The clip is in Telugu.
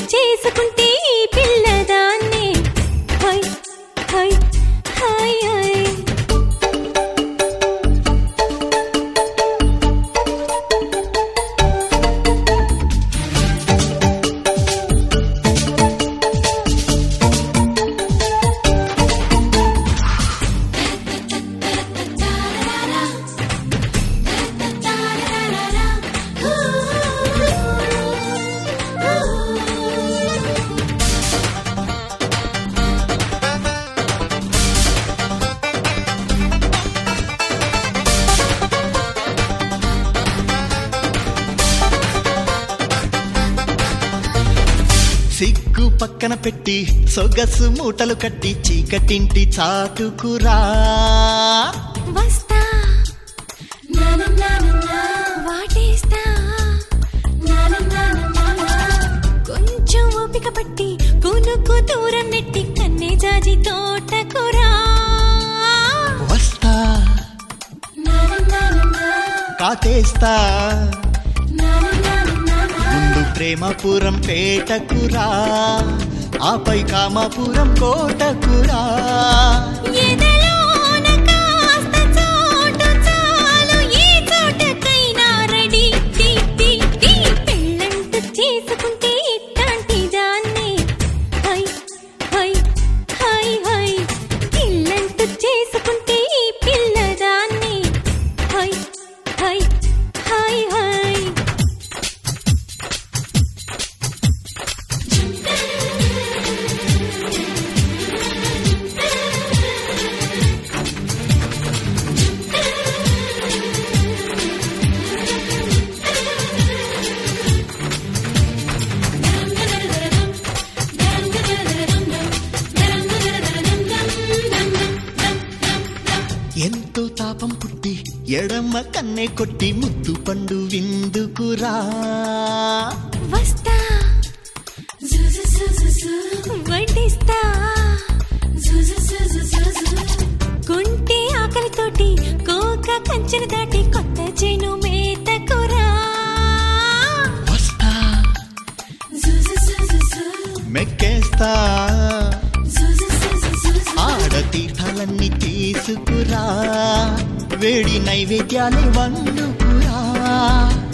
చేసుకుంటే ఈ పిల్లదాన్ని హై హై హై హై సిగ్గు పక్కన పెట్టి సొగసు మూటలు కట్టి చీకటింటి చాటుకురా వస్తా నానా నానా వాటేస్తా నానా నానా కొంచెం ఓపిక పట్టి కొనుక్కు దూరం నెట్టి కన్నే జాజి తోటకురా వస్తా నానా నానా కాటేస్తా నానా నానా ముందు ప్రేమపురం పేటకురా ఆపై కామాపురం కోటకురా ఎదలోన కాస్త చోటు చాలు ఈ చోటకైనా రెడీ టీ టీ టీ పెళ్ళంటూ చేసుకుంటే ఇట్లాంటి దాన్ని హై హై హై హై ఇల్లంటూ చేసుకుంటే ఈ పిల్లదాన్ని హై హై హై హై ఎంతో తాపం పుట్టి ఎడమ కన్నే కొట్టి ముద్దు పండు విందుకురా వస్తా వడ్డిస్తా కొంటే ఆకలితోటి కోక కంచెన దాటి కొత్త చేను మేతకురా వస్తా మెక్కేస్తా ఆడ తీర్థాలన్నీ తీసుకురా వేడి నైవేద్యాలే వండుకురా